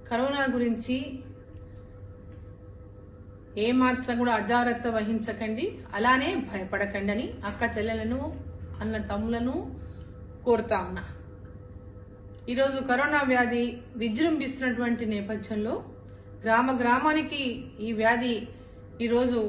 corona గురించి ఏమాత్రం కూడా అజాగ్రత్త వహించకండి అలానే భయపడకండి అని అక్క చెల్లెలను అన్న తమ్ములను కోరుతా ఉన్నా ఈరోజు కరోనా వ్యాధి విజృంభిస్తున్నటువంటి నేపథ్యంలో గ్రామ గ్రామానికి ఈ వ్యాధి ఈరోజు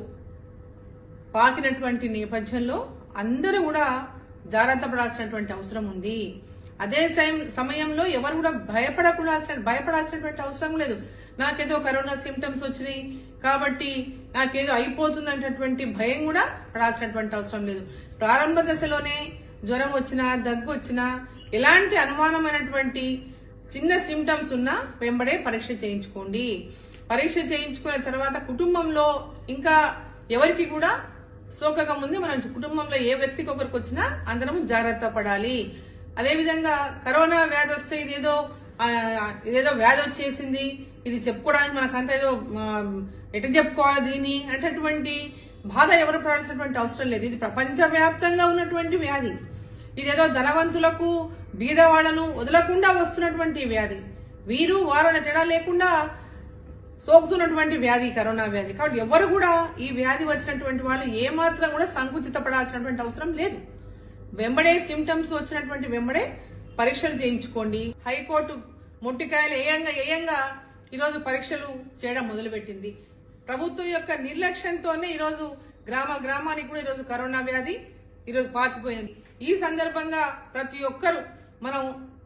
పాకినటువంటి నేపథ్యంలో అందరూ కూడా జాగ్రత్త పడాల్సినటువంటి అవసరం ఉంది అదే సైం- సమయంలో ఎవరు కూడా భయపడకూడాల్సిన భయపడాల్సినటువంటి అవసరం లేదు నాకేదో కరోనా సిమ్టమ్స్ వచ్చినాయి కాబట్టి నాకేదో అయిపోతుంది అనేటటువంటి భయం కూడా పడాల్సినటువంటి అవసరం లేదు ప్రారంభ దశలోనే జ్వరం వచ్చినా దగ్గు వచ్చినా ఎలాంటి అనుమానమైనటువంటి చిన్న సిమ్టమ్స్ ఉన్నా వెంబడే పరీక్ష చేయించుకోండి పరీక్ష చేయించుకున్న తర్వాత కుటుంబంలో ఇంకా ఎవరికి కూడా సోకక ముందే మనం కుటుంబంలో ఏ వ్యక్తికి ఒకరికి వచ్చినా అందరం జాగ్రత్త పడాలి అదేవిధంగా కరోనా వ్యాధి వస్తే ఇదేదో ఆ, ఇదేదో వ్యాధి వచ్చేసింది ఇది చెప్పుకోవడానికి మనకంతా ఏదో ఆ, ఎటు చెప్పుకోవాలి దీన్ని అనేటటువంటి బాధ ఎవరు పడాల్సినటువంటి అవసరం లేదు ఇది ప్రపంచవ్యాప్తంగా ఉన్నటువంటి వ్యాధి ఇదేదో ధనవంతులకు బీద వాళ్లను వదలకుండా వస్తున్నటువంటి వ్యాధి వీరు వారన తేడా లేకుండా సోకుతున్నటువంటి వ్యాధి కరోనా వ్యాధి కాబట్టి ఎవరు కూడా ఈ వ్యాధి వచ్చినటువంటి వాళ్ళు ఏమాత్రం కూడా సంకుచిత పడాల్సినటువంటి అవసరం లేదు వెంబడే సిమ్టమ్స్ వచ్చినటువంటి వెంబడే పరీక్షలు చేయించుకోండి హైకోర్టు మొట్టికాయలు ఏయంగా ఏయంగా ఈరోజు పరీక్షలు చేయడం మొదలుపెట్టింది ప్రభుత్వం యొక్క నిర్లక్ష్యంతోనే ఈరోజు గ్రామ గ్రామానికి కూడా ఈరోజు కరోనా వ్యాధి ఈరోజు పాకిపోయింది ఈ సందర్భంగా ప్రతి ఒక్కరూ మనం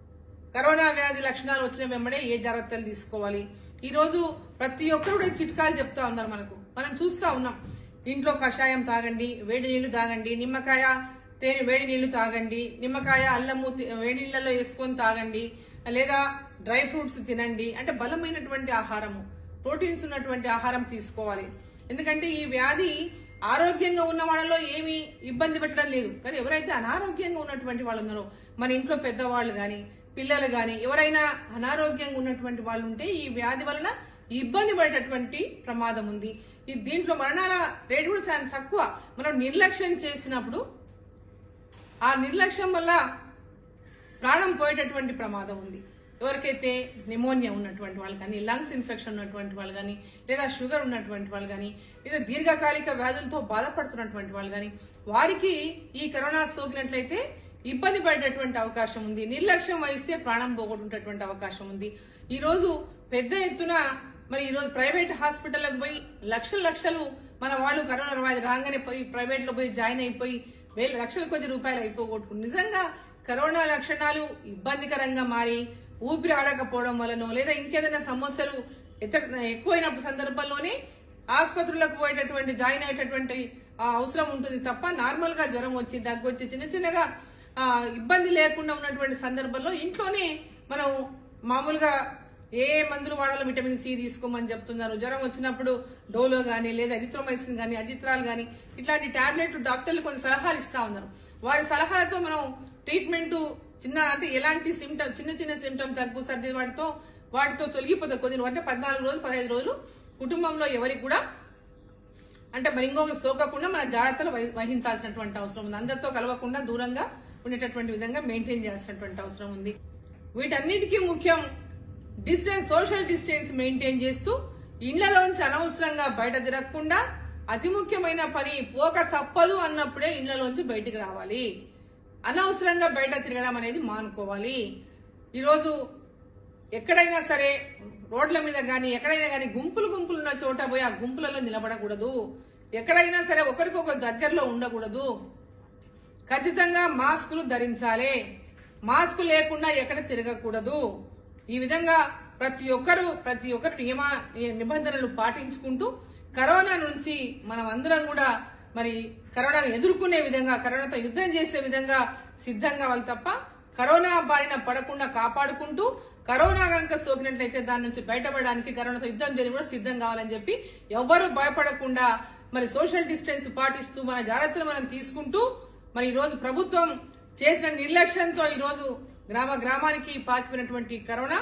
కరోనా వ్యాధి లక్షణాలు వచ్చిన వెంబడే ఏ జాగ్రత్తలు తీసుకోవాలి ఈ రోజు ప్రతి ఒక్కరు కూడా ఈ చిట్కాలు చెప్తా ఉన్నారు మనకు మనం చూస్తా ఉన్నాం ఇంట్లో కషాయం తాగండి వేడి నీళ్లు తాగండి నిమ్మకాయ తేనె వేడి నీళ్లు తాగండి నిమ్మకాయ అల్లము తి- వేడి నీళ్ళలో వేసుకొని తాగండి లేదా డ్రై ఫ్రూట్స్ తినండి అంటే బలమైనటువంటి ఆహారము ప్రోటీన్స్ ఉన్నటువంటి ఆహారం తీసుకోవాలి ఎందుకంటే ఈ వ్యాధి ఆరోగ్యంగా ఉన్న వాళ్ళలో ఏమీ ఇబ్బంది పెట్టడం లేదు కానీ ఎవరైతే అనారోగ్యంగా ఉన్నటువంటి వాళ్ళు ఉన్నారో మన ఇంట్లో పెద్దవాళ్ళు గాని పిల్లలు గాని ఎవరైనా అనారోగ్యంగా ఉన్నటువంటి వాళ్ళు ఉంటే ఈ వ్యాధి వలన ఇబ్బంది పడేటటువంటి ప్రమాదం ఉంది ఈ దీంట్లో మరణాల రేటు కూడా చాలా తక్కువ మనం నిర్లక్ష్యం చేసినప్పుడు ఆ నిర్లక్ష్యం వల్ల ప్రాణం పోయేటటువంటి ప్రమాదం ఉంది ఎవరికైతే నిమోనియా ఉన్నటువంటి వాళ్ళు కానీ లంగ్స్ ఇన్ఫెక్షన్ ఉన్నటువంటి వాళ్ళు కానీ లేదా షుగర్ ఉన్నటువంటి వాళ్ళు కానీ లేదా దీర్ఘకాలిక వ్యాధులతో బాధపడుతున్నటువంటి వాళ్ళు కానీ వారికి ఈ కరోనా సోకినట్లయితే ఇబ్బంది పడేటటువంటి అవకాశం ఉంది నిర్లక్ష్యం వహిస్తే ప్రాణం పోగొట్టుకునేటువంటి అవకాశం ఉంది ఈ రోజు పెద్ద ఎత్తున మరి ఈ రోజు ప్రైవేట్ హాస్పిటల్లకు పోయి లక్షల లక్షలు మన వాళ్ళు కరోనా వ్యాధి రాగానే పోయి ప్రైవేట్ లో పోయి జాయిన్ అయిపోయి వేల లక్షల కొద్ది రూపాయలు అయిపోగొట్టుకుని నిజంగా కరోనా లక్షణాలు ఇబ్బందికరంగా మారి ఊపిరి ఆడకపోవడం వలనో లేదా ఇంకేదైనా సమస్యలు ఎత్త ఎక్కువైనప్పుడు సందర్భంలోనే ఆసుపత్రులకు పోయేటటువంటి జాయిన్ అయ్యేటటువంటి ఆ, అవసరం ఉంటుంది తప్ప నార్మల్ గా జ్వరం వచ్చి దగ్గు వచ్చి చిన్న చిన్నగా ఆ, ఇబ్బంది లేకుండా ఉన్నటువంటి సందర్భంలో ఇంట్లోనే మనం మామూలుగా ఏ మందులు వాడాలో విటమిన్ సి తీసుకోమని చెప్తున్నారు జ్వరం వచ్చినప్పుడు డోలో గానీ లేదా ఎరిథ్రోమైసిన్ గానీ అజిత్రాల్ గానీ ఇట్లాంటి టాబ్లెట్లు డాక్టర్లు కొన్ని సలహాలు ఇస్తా ఉన్నారు వారి సలహాలతో మనం ట్రీట్మెంట్ చిన్న అంటే ఎలాంటి సిమ్టమ్ చిన్న చిన్న సిమ్టమ్ దగ్గు సర్ది వాటితో వాటితో తొలగిపోతుంది కొద్ది అంటే పద్నాలుగు రోజులు పదహైదు రోజులు కుటుంబంలో ఎవరికి కూడా అంటే మరి ఇంకొకరు సోకకుండా మన జాగ్రత్తలు వహి- వహించాల్సినటువంటి అవసరం ఉంది అందరితో కలవకుండా దూరంగా ఉండేటటువంటి విధంగా మెయింటైన్ చేయాల్సినటువంటి అవసరం ఉంది వీటన్నిటికీ ముఖ్యం డిస్టెన్స్ సోషల్ డిస్టెన్స్ మెయింటైన్ చేస్తూ ఇళ్లలోంచి అనవసరంగా బయట తిరగకుండా అతి ముఖ్యమైన పని పోక తప్పదు అన్నప్పుడే ఇళ్లలోంచి బయటికి రావాలి అనవసరంగా బయట తిరగడం అనేది మానుకోవాలి ఈరోజు ఎక్కడైనా సరే రోడ్ల మీద కానీ ఎక్కడైనా కానీ గుంపులు గుంపులు ఉన్న చోట పోయి ఆ గుంపులలో నిలబడకూడదు ఎక్కడైనా సరే ఒకరికొకరు దగ్గరలో ఉండకూడదు ఖచ్చితంగా మాస్కులు ధరించాలి మాస్క్ లేకుండా ఎక్కడ తిరగకూడదు ఈ విధంగా ప్రతి ఒక్కరు ప్రతి ఒక్కరు నియమ నిబంధనలు పాటించుకుంటూ కరోనా నుంచి మనం అందరం కూడా మరి కరోనాను ఎదుర్కొనే విధంగా కరోనాతో యుద్ధం చేసే విధంగా సిద్ధంగా వాళ్ళు తప్ప కరోనా బారిన పడకుండా కాపాడుకుంటూ కరోనా కనుక సోకినట్లయితే దాని నుంచి బయటపడడానికి కరోనాతో యుద్ధం చేయడం కూడా సిద్ధం కావాలని చెప్పి ఎవ్వరూ భయపడకుండా మరి సోషల్ డిస్టెన్స్ పాటిస్తూ మన జాగ్రత్తలు మనం తీసుకుంటూ మరి ఈ రోజు ప్రభుత్వం చేసిన నిర్లక్ష్యంతో ఈ రోజు గ్రామ గ్రామానికి పాకిపోయినటువంటి కరోనా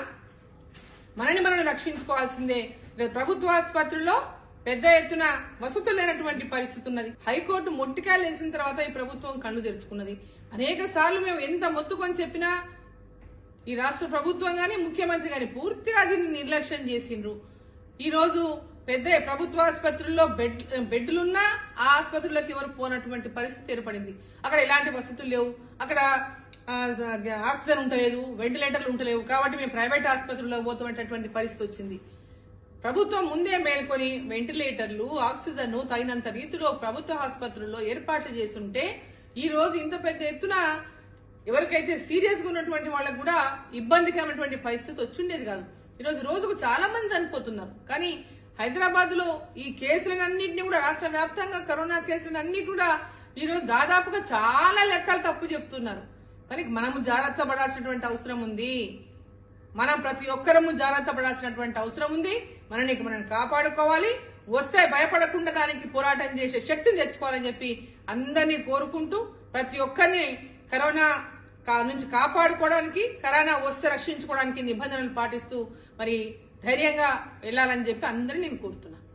మనని మనం రక్షించుకోవాల్సిందే ఈరోజు ప్రభుత్వ ఆసుపత్రుల్లో పెద్ద ఎత్తున వసతులు లేనటువంటి పరిస్థితి ఉన్నది హైకోర్టు మొట్టికాయలు వేసిన తర్వాత ఈ ప్రభుత్వం కళ్ళు తెరుచుకున్నది అనేక సార్లు మేము ఎంత మొత్తుకొని చెప్పినా ఈ రాష్ట్ర ప్రభుత్వం గాని ముఖ్యమంత్రి గాని పూర్తిగా దీన్ని నిర్లక్ష్యం చేసిండ్రు ఈ రోజు పెద్ద ప్రభుత్వ ఆసుపత్రుల్లో బెడ్ బెడ్లున్నా ఆ ఆసుపత్రుల్లోకి ఎవరు పోనటువంటి పరిస్థితి ఏర్పడింది అక్కడ ఎలాంటి వసతులు లేవు అక్కడ ఆ, ఆక్సిజన్ ఉంటలేదు వెంటిలేటర్లు ఉంటలేవు కాబట్టి మేము ప్రైవేట్ ఆసుపత్రుల్లో పోతామనేటటువంటి పరిస్థితి వచ్చింది ప్రభుత్వం ముందే మేల్కొని వెంటిలేటర్లు ఆక్సిజన్ తగినంత రీతిలో ప్రభుత్వ ఆసుపత్రుల్లో ఏర్పాట్లు చేస్తుంటే ఈ రోజు ఇంత పెద్ద ఎత్తున ఎవరికైతే సీరియస్ గా ఉన్నటువంటి వాళ్ళకు కూడా ఇబ్బందికరమైనటువంటి పరిస్థితి వచ్చిండేది కాదు ఈరోజు రోజుకు చాలా మంది చనిపోతున్నారు కానీ హైదరాబాద్ లో ఈ కేసులన్నింటినీ కూడా రాష్ట్ర వ్యాప్తంగా కరోనా కేసులన్నిటి కూడా ఈరోజు దాదాపుగా చాలా లెక్కలు తప్పు చెప్తున్నారు కానీ మనము జాగ్రత్త పడాల్సినటువంటి అవసరం ఉంది మనం ప్రతి ఒక్కరము జాగ్రత్త పడాల్సినటువంటి అవసరం ఉంది మనని మనం కాపాడుకోవాలి వస్తే భయపడకుండా దానికి పోరాటం చేసే శక్తిని తెచ్చుకోవాలని చెప్పి అందరినీ కోరుకుంటూ ప్రతి ఒక్కరిని కరోనా కా- నుంచి కాపాడుకోవడానికి కరోనా వస్తే రక్షించుకోవడానికి నిబంధనలు పాటిస్తూ మరి ధైర్యంగా వెళ్ళాలని చెప్పి అందరినీ నేను కోరుతున్నాను